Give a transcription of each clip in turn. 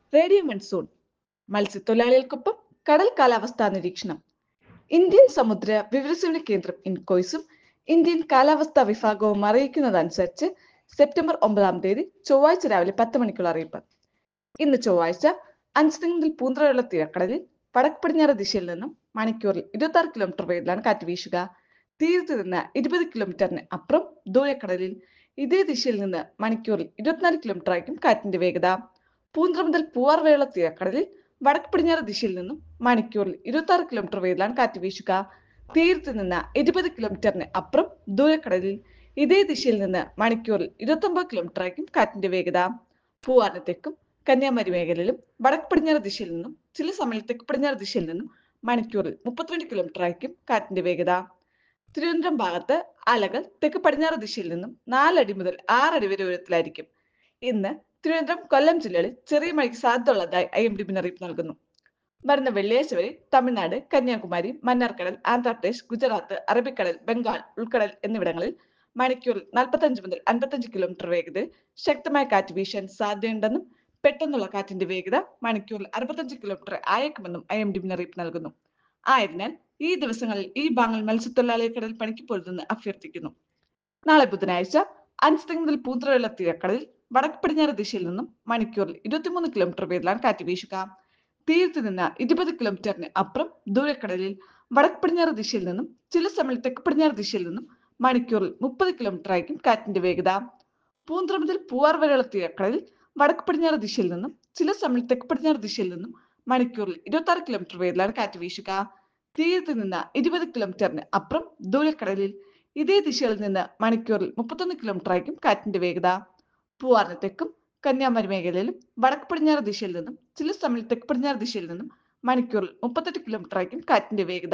radio monsoon മത്സ്യത്തൊഴിലാളികൾക്കൊപ്പം കടൽ കാലാവസ്ഥാ നിരീക്ഷണം ഇന്ത്യൻ സമുദ്ര വിവരസേവന കേന്ദ്രം ഇൻകോയ്സും ഇന്ത്യൻ കാലാവസ്ഥാ വിഭാഗവും അറിയിക്കുന്നതനുസരിച്ച് സെപ്റ്റംബർ ഒമ്പതാം തീയതി ചൊവ്വാഴ്ച രാവിലെ പത്ത് മണിക്കുള്ള അറിയിപ്പ് ഇന്ന് ചൊവ്വാഴ്ച അഞ്ച് മുതൽ പൂന്തറയുള്ള തീരക്കടലിൽ വടക്ക് പടിഞ്ഞാറ് ദിശയിൽ നിന്നും മണിക്കൂറിൽ ഇരുപത്തി ആറ് കിലോമീറ്റർ വേഗത്തിലാണ് കാറ്റ് വീശുക തീരത്ത് നിന്ന് ഇരുപത് കിലോമീറ്ററിന് അപ്പുറം ദൂരക്കടലിൽ ഇതേ ദിശയിൽ നിന്ന് മണിക്കൂറിൽ ഇരുപത്തിനാല് കിലോമീറ്റർ ആയിരിക്കും കാറ്റിന്റെ വേഗത പൂന്തറ മുതൽ പൂവാർ വരെയുള്ള തീരക്കടലിൽ വടക്ക് പടിഞ്ഞാറ് ദിശയിൽ നിന്നും മണിക്കൂറിൽ ഇരുപത്തി ആറ് കിലോമീറ്റർ വേഗത്തിലാണ് കാറ്റ് വീശുക തീരത്ത് നിന്ന് ഇരുപത് കിലോമീറ്ററിന് അപ്പുറം ദൂരക്കടലിൽ ഇതേ ദിശയിൽ നിന്ന് മണിക്കൂറിൽ ഇരുപത്തൊമ്പത് കിലോമീറ്റർ ആയിരിക്കും കാറ്റിന്റെ വേഗത പൂവാറിന് തെക്കും കന്യാകുമാരി മേഖലയിലും വടക്ക് പടിഞ്ഞാറ് ദിശയിൽ നിന്നും ചില സമയത്ത് തെക്ക് പടിഞ്ഞാറ് ദിശയിൽ നിന്നും മണിക്കൂറിൽ മുപ്പത്തിരണ്ട് കിലോമീറ്റർ ആയിരിക്കും കാറ്റിന്റെ വേഗത തിരുവനന്തപുരം ഭാഗത്ത് അലകൾ തെക്ക് പടിഞ്ഞാറ് ദിശയിൽ നിന്നും നാലടി മുതൽ ആറടി വരെ ഉയരത്തിലായിരിക്കും ഇന്ന് തിരുവനന്തപുരം കൊല്ലം ജില്ലകളിൽ ചെറിയ മഴയ്ക്ക് സാധ്യതയുള്ളതായി ഐ എം ഡി മുന്നറിയിപ്പ് നൽകുന്നു വരുന്ന വെള്ളിയാഴ്ച വരെ തമിഴ്നാട് കന്യാകുമാരി മന്നാർക്കടൽ ആന്ധ്രാപ്രദേശ് ഗുജറാത്ത് അറബിക്കടൽ ബംഗാൾ ഉൾക്കടൽ എന്നിവിടങ്ങളിൽ മണിക്കൂറിൽ നാൽപ്പത്തഞ്ച് മുതൽ അൻപത്തഞ്ച് കിലോമീറ്റർ വേഗതയിൽ ശക്തമായ കാറ്റ് വീശാൻ സാധ്യതയുണ്ടെന്നും പെട്ടെന്നുള്ള കാറ്റിന്റെ വേഗത മണിക്കൂറിൽ അറുപത്തഞ്ച് കിലോമീറ്റർ ആയേക്കുമെന്നും ഐ എം ഡി മുന്നറിയിപ്പ് നൽകുന്നു ആയതിനാൽ ഈ ദിവസങ്ങളിൽ ഈ ഭാഗങ്ങൾ മത്സ്യത്തൊഴിലാളിയെ കടൽ പണിക്ക് പൊരുതെന്ന് അഭ്യർത്ഥിക്കുന്നു നാളെ ബുധനാഴ്ച അഞ്ച് മുതൽ പൂന്തറയുള്ള തീരക്കടലിൽ വടക്ക് പടിഞ്ഞാറ് ദിശയിൽ നിന്നും മണിക്കൂറിൽ ഇരുപത്തിമൂന്ന് കിലോമീറ്റർ വേഗത്തിലാണ് കാറ്റ് വീശുക തീരത്ത് നിന്ന് ഇരുപത് കിലോമീറ്ററിന് അപ്പുറം ദൂരക്കടലിൽ വടക്ക് പടിഞ്ഞാറ് ദിശയിൽ നിന്നും ചില സമയത്ത് തെക്ക് പടിഞ്ഞാറ് ദിശയിൽ നിന്നും മണിക്കൂറിൽ മുപ്പത് കിലോമീറ്റർ ആയിരിക്കും കാറ്റിന്റെ വേഗത പൂന്തറ മുതൽ പൂവാർ വരെയുള്ള തീരക്കടലിൽ വടക്ക് പടിഞ്ഞാറ് ദിശയിൽ നിന്നും ചില സമയത്ത് തെക്ക് പടിഞ്ഞാറ് ദിശയിൽ നിന്നും മണിക്കൂറിൽ ഇരുപത്തി ആറ് കിലോമീറ്റർ വേഗത്തിലാണ് കാറ്റ് വീശുക തീരത്ത് നിന്ന് ഇരുപത് കിലോമീറ്ററിന് അപ്പുറം ദൂരക്കടലിൽ ഇതേ ദിശയിൽ നിന്ന് മണിക്കൂറിൽ മുപ്പത്തൊന്ന് കിലോമീറ്റർ ആയിരിക്കും കാറ്റിന്റെ വേഗത പൂവാറിന് തെക്കും കന്യാകുമാരി മേഖലയിലും വടക്ക് പടിഞ്ഞാറ് ദിശയിൽ നിന്നും ചില സമയത്ത് തെക്ക് പടിഞ്ഞാറ് ദിശയിൽ നിന്നും മണിക്കൂറിൽ മുപ്പത്തെട്ട് കിലോമീറ്റർ ആയിരിക്കും കാറ്റിന്റെ വേഗത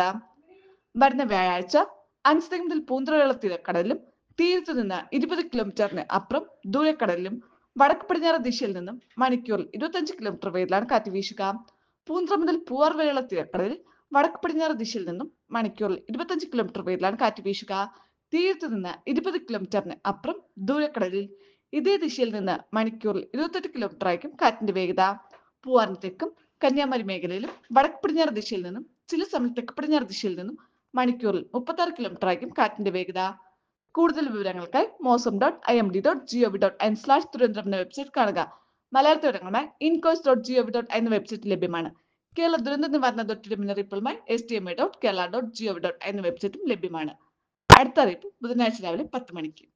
വരുന്ന വ്യാഴാഴ്ച അഞ്ച് മുതൽ പൂന്തറയുള്ള തീരക്കടലിലും തീരത്ത് നിന്ന് ഇരുപത് കിലോമീറ്ററിന് അപ്പുറം ദൂരക്കടലിലും വടക്ക് പടിഞ്ഞാറ് ദിശയിൽ നിന്നും മണിക്കൂറിൽ ഇരുപത്തഞ്ച് കിലോമീറ്റർ വേഗത്തിലാണ് കാറ്റ് വീശുക പൂന്തറ മുതൽ പൂവാർ വരെയുള്ള തീരക്കടലിൽ വടക്ക് പടിഞ്ഞാറ് ദിശയിൽ നിന്നും മണിക്കൂറിൽ ഇരുപത്തഞ്ച് കിലോമീറ്റർ വേഗത്തിലാണ് കാറ്റ് വീശുക തീരത്ത് നിന്ന് ഇരുപത് കിലോമീറ്ററിന് അപ്പുറം ദൂരക്കടലിൽ ഇതേ ദിശയിൽ നിന്ന് മണിക്കൂറിൽ ഇരുപത്തെട്ട് കിലോമീറ്റർ ആയിരിക്കും കാറ്റിന്റെ വേഗത പൂവാറിന് തെക്കും കന്യാകുമാരി മേഖലയിലും വടക്ക് പടിഞ്ഞാറ് ദിശയിൽ നിന്നും ചില സമയത്ത് തെക്ക് പടിഞ്ഞാറ് ദിശയിൽ നിന്നും മണിക്കൂറിൽ മുപ്പത്തി ആറ് കിലോമീറ്റർ ആയിരിക്കും കാറ്റിന്റെ വേഗത കൂടുതൽ വിവരങ്ങൾക്കായി Mausam dot I M D dot G O V dot in slash Thiruvananthapuram എന്ന വെബ്സൈറ്റ് കാണുക മലയാളത്തിൽ വിവരങ്ങളുമായി ഇൻകോസ് ഡോട്ട് ജിഒവി ഡോട്ട് എന്ന വെബ്സൈറ്റ് ലഭ്യമാണ് കേരള ദുരന്ത നിവാരണ അതോറിറ്റിയുടെ മുന്നറിയിപ്പുകളുമായി S T M A dot Kerala dot G O V dot എന്ന വെബ്സൈറ്റും ലഭ്യമാണ് അടുത്ത അറിയിപ്പ് ബുധനാഴ്ച രാവിലെ പത്ത് മണിക്ക്